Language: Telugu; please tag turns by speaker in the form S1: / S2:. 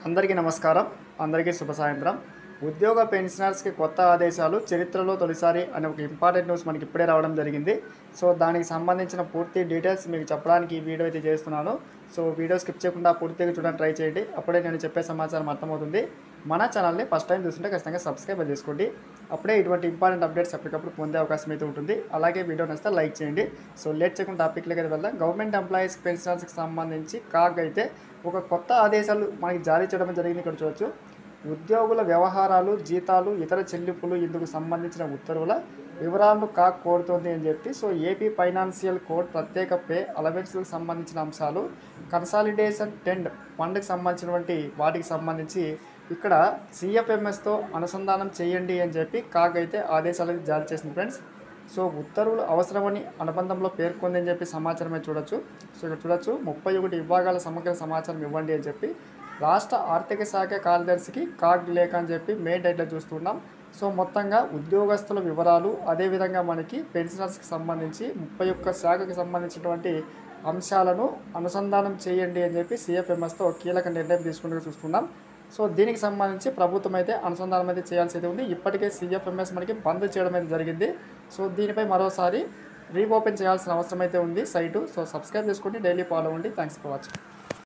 S1: అందరికీ నమస్కారం అందరికీ శుభ సాయంత్రం ఉద్యోగ పెన్షనర్స్కి కొత్త ఆదేశాలు చరిత్రలో తొలిసారి అనే ఒక ఇంపార్టెంట్ న్యూస్ మనకి ఇప్పుడే రావడం జరిగింది సో దానికి సంబంధించిన పూర్తి డీటెయిల్స్ మీకు చెప్పడానికి ఈ వీడియో అయితే చేస్తున్నాను సో వీడియో స్కిప్ చేయకుండా పూర్తిగా చూడడానికి ట్రై చేయండి అప్పుడే నేను చెప్పే సమాచారం అర్థమవుతుంది మన ఛానల్ని ఫస్ట్ టైం చూస్తుంటే ఖచ్చితంగా సబ్స్క్రైబ్ చేసుకోండి అప్పుడే ఇటువంటి ఇంపార్టెంట్ అప్డేట్స్ ఎప్పటికప్పుడు పొందే అవకాశం అయితే ఉంటుంది అలాగే వీడియో నచ్చితే లైక్ చేయండి సో లేట్ చేయకుండా టాపిక్లకి అయితే వెళ్దాం గవర్నమెంట్ ఎంప్లాయీస్ పెన్షనర్స్కి సంబంధించి కాగ్ అయితే ఒక కొత్త ఆదేశాలు మనకి జారీ చేయడం జరిగింది ఇక్కడ చూడొచ్చు ఉద్యోగుల వ్యవహారాలు జీతాలు ఇతర చెల్లింపులు ఇందుకు సంబంధించిన ఉత్తర్వుల వివరాలను కాక్ కోరుతోంది అని చెప్పి సో ఏపీ ఫైనాన్షియల్ కోడ్ ప్రత్యేక పే అలవెన్స్లకు సంబంధించిన అంశాలు కన్సాలిడేషన్ టెండ్ ఫండ్కి సంబంధించినటువంటి వాటికి సంబంధించి ఇక్కడ సిఎఫ్ఎంఎస్తో అనుసంధానం చేయండి అని చెప్పి కాగ్ అయితే ఆదేశాలు జారీ చేసింది ఫ్రెండ్స్ సో ఉత్తర్వులు అవసరమని అనుబంధంలో పేర్కొంది అని చెప్పి సమాచారం అయితే చూడొచ్చు సో ఇక్కడ చూడొచ్చు ముప్పై ఒకటి విభాగాల సమగ్ర సమాచారం ఇవ్వండి అని చెప్పి రాష్ట్ర ఆర్థిక శాఖ కార్యదర్శికి కాగ్ లేఖ అని చెప్పి మెయిన్ డైట్లో చూస్తున్నాం సో మొత్తంగా ఉద్యోగస్తుల వివరాలు అదేవిధంగా మనకి పెన్షనర్స్కి సంబంధించి ముప్పై ఒక్క శాఖకి సంబంధించినటువంటి అంశాలను అనుసంధానం చేయండి అని చెప్పి సిఎఫ్ఎంఎస్తో కీలక నిర్ణయం తీసుకుంటూ చూస్తున్నాం సో దీనికి సంబంధించి ప్రభుత్వం అయితే అనుసంధానం అయితే చేయాల్సి అయితే ఉంది ఇప్పటికే సిఎఫ్ఎంఎస్ మనకి బంద్ చేయడం అయితే జరిగింది సో దీనిపై మరోసారి రీఓపెన్ చేయాల్సిన అవసరం అయితే ఉంది సైటు సో సబ్స్క్రైబ్ చేసుకోండి డైలీ ఫాలో అవ్వండి థ్యాంక్స్ ఫర్ వాచింగ్